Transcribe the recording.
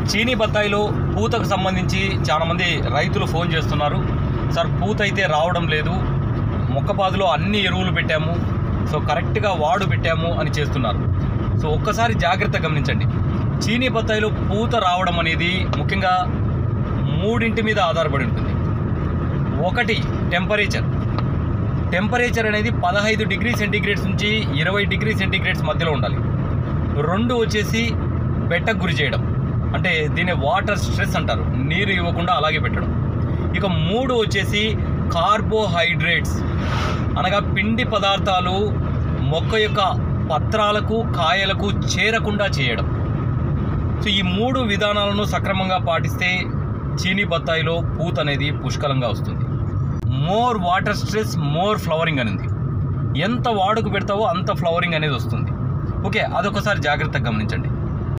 చీనీ బత్తాయిలో పూతకు సంబంధించి చాలామంది రైతులు ఫోన్ చేస్తున్నారు సార్ పూత అయితే రావడం లేదు మొక్కపాదులో అన్ని ఎరువులు పెట్టాము సో కరెక్ట్గా వాడు పెట్టాము అని చేస్తున్నారు సో ఒక్కసారి జాగ్రత్త గమనించండి చీనీ బత్తాయిలో పూత రావడం అనేది ముఖ్యంగా మూడింటి మీద ఆధారపడి ఉంటుంది ఒకటి టెంపరేచర్ టెంపరేచర్ అనేది పదహైదు డిగ్రీ సెంటీగ్రేడ్స్ నుంచి ఇరవై డిగ్రీ సెంటీగ్రేడ్స్ మధ్యలో ఉండాలి రెండు వచ్చేసి బెట్టకు గురి చేయడం అంటే దీన్ని వాటర్ స్ట్రెస్ అంటారు నీరు ఇవ్వకుండా అలాగే పెట్టడం ఇక మూడు వచ్చేసి కార్బోహైడ్రేట్స్ అనగా పిండి పదార్థాలు మొక్క యొక్క పత్రాలకు కాయలకు చేరకుండా చేయడం సో ఈ మూడు విధానాలను సక్రమంగా పాటిస్తే చీనీ బత్తాయిలో పూత అనేది పుష్కలంగా వస్తుంది more water stress more flowering అనేది ఎంత వాడుకు పెడతావో అంత ఫ్లవరింగ్ అనేది వస్తుంది ఓకే అదొకసారి జాగ్రత్తగా గమనించండి